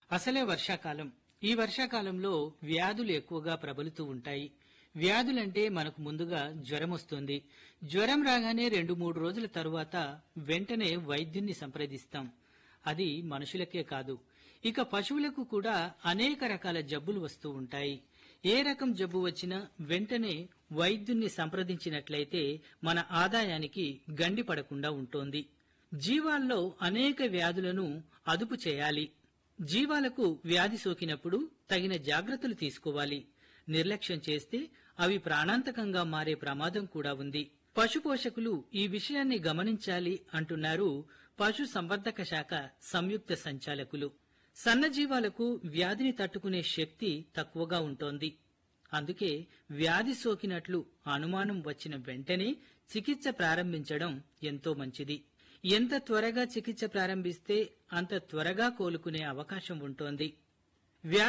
అసలే వర్షాకాలం ఈ వర్షాకాలంలో వ్యాధులు ఎక్కువగా ప్రబలుతూ ఉంటాయి వ్యాధులంటే మనకు ముందుగా జ్వరం వస్తుంది జ్వరం రాగానే రెండు మూడు రోజుల తరువాత వెంటనే వైద్యుణ్ణి సంప్రదిస్తాం అది మనుషులకే కాదు ఇక పశువులకు కూడా అనేక రకాల జబ్బులు వస్తూ ఉంటాయి ఏ రకం జబ్బు వచ్చినా వెంటనే వైద్యుణ్ణి సంప్రదించినట్లయితే మన ఆదాయానికి గండి పడకుండా ఉంటోంది జీవాల్లో అనేక వ్యాధులను అదుపు చేయాలి జీవాలకు వ్యాధి సోకినప్పుడు తగిన జాగ్రత్తలు తీసుకోవాలి నిర్లక్ష్యం చేస్తే అవి ప్రాణాంతకంగా మారే ప్రమాదం కూడా ఉంది పశు పోషకులు ఈ విషయాన్ని గమనించాలి అంటున్నారు పశు సంవర్ధక శాఖ సంయుక్త సంచాలకులు సన్నజీవాలకు వ్యాధిని తట్టుకునే శక్తి తక్కువగా ఉంటోంది అందుకే వ్యాధి సోకినట్లు అనుమానం వచ్చిన వెంటనే చికిత్స ప్రారంభించడం ఎంతో మంచిది ఎంత త్వరగా చికిత్స ప్రారంభిస్తే అంత త్వరగా కోలుకునే అవకాశం ఉంటోంది